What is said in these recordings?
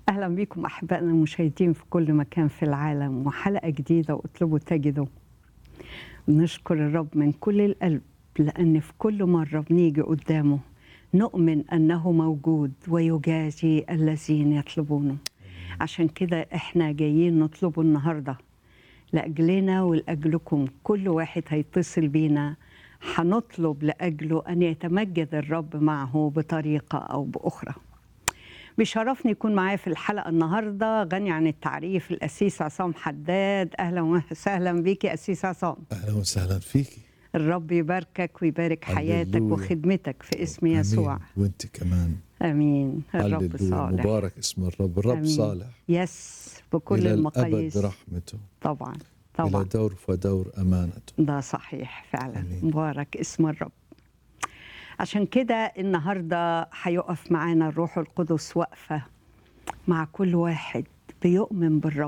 أهلا بكم أحبائنا المشاهدين في كل مكان في العالم وحلقة جديدة واطلبوا تجدوا بنشكر الرب من كل القلب لأن في كل مرة بنيجي قدامه نؤمن أنه موجود ويجازي الذين يطلبونه عشان كده إحنا جايين نطلبه النهاردة لأجلنا ولأجلكم كل واحد هيتصل بينا هنطلب لأجله أن يتمجد الرب معه بطريقة أو بأخرى بيشرفني يكون معايا في الحلقه النهارده غني عن التعريف الاسيس عصام حداد اهلا وسهلا بيكي اسيس عصام اهلا وسهلا فيكي الرب يباركك ويبارك حياتك هللويا. وخدمتك في اسم آمين. يسوع وانت كمان امين الرب هللويا صالح مبارك اسم الرب الرب آمين. صالح يس بكل الى المقاييس الابد رحمته طبعا الى طبعا دور فدور امانته ده صحيح فعلا آمين. مبارك اسم الرب عشان كده النهارده هيقف معانا الروح القدس واقفه مع كل واحد بيؤمن بالرب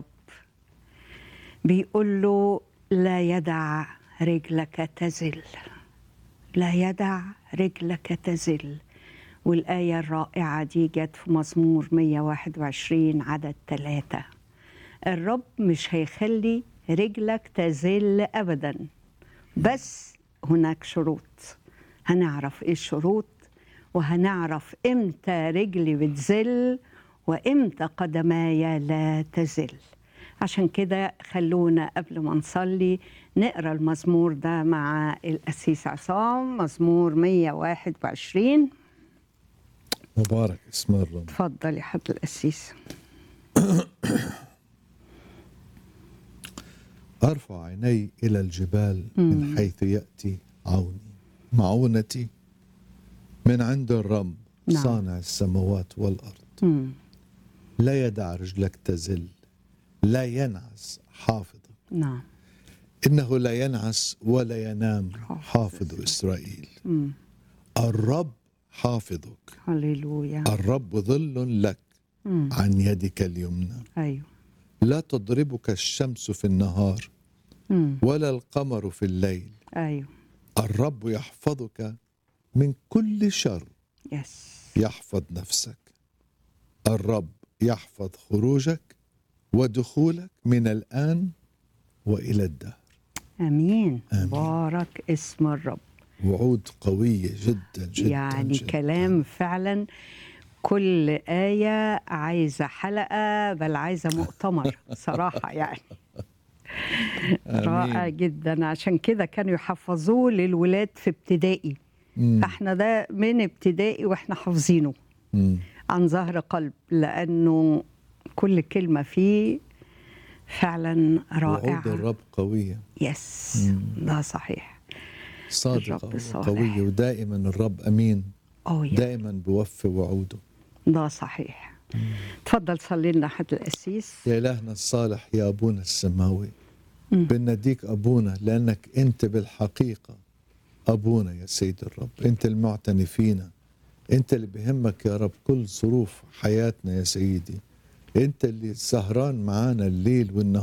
بيقول له لا يدع رجلك تزل لا يدع رجلك تزل والآية الرائعة دي جت في مزمور 121 عدد ثلاثة الرب مش هيخلي رجلك تزل أبدا بس هناك شروط هنعرف ايه الشروط وهنعرف امتى رجلي بتزل وامتى قدماي لا تزل عشان كده خلونا قبل ما نصلي نقرا المزمور ده مع القسيس عصام مزمور 121 مبارك اسم الرب اتفضل يا حضرة القسيس ارفع عيني الى الجبال من حيث ياتي عوني معونتي من عند الرب نعم. صانع السماوات والارض مم. لا يدع رجلك تزل لا ينعس حافظك نعم انه لا ينعس ولا ينام حافظ حافظ اسرائيل مم. الرب حافظك هللويا الرب ظل لك مم. عن يدك اليمنى ايوه لا تضربك الشمس في النهار مم. ولا القمر في الليل ايوه الرب يحفظك من كل شر يس يحفظ نفسك الرب يحفظ خروجك ودخولك من الآن وإلى الدهر امين آمين. بارك اسم الرب وعود قوية جدا جدا يعني جدا. كلام فعلا كل آية عايزة حلقة بل عايزة مؤتمر صراحة يعني رائع جدا عشان كده كانوا يحفظوه للولاد في ابتدائي مم. فاحنا ده من ابتدائي واحنا حافظينه مم. عن ظهر قلب لأنه كل كلمة فيه فعلا وعود رائعة الرب قوية يس مم. ده صحيح صادقة الرب صالح. وقوية ودائما الرب أمين أو يس. دائما بوفي وعوده ده صحيح تفضل صلي لنا حد القسيس يا إلهنا الصالح يا أبونا السماوي مم. بناديك أبونا لأنك أنت بالحقيقة أبونا يا سيد الرب أنت المعتني فينا أنت اللي بهمك يا رب كل ظروف حياتنا يا سيدي أنت اللي سهران معانا الليل والنهار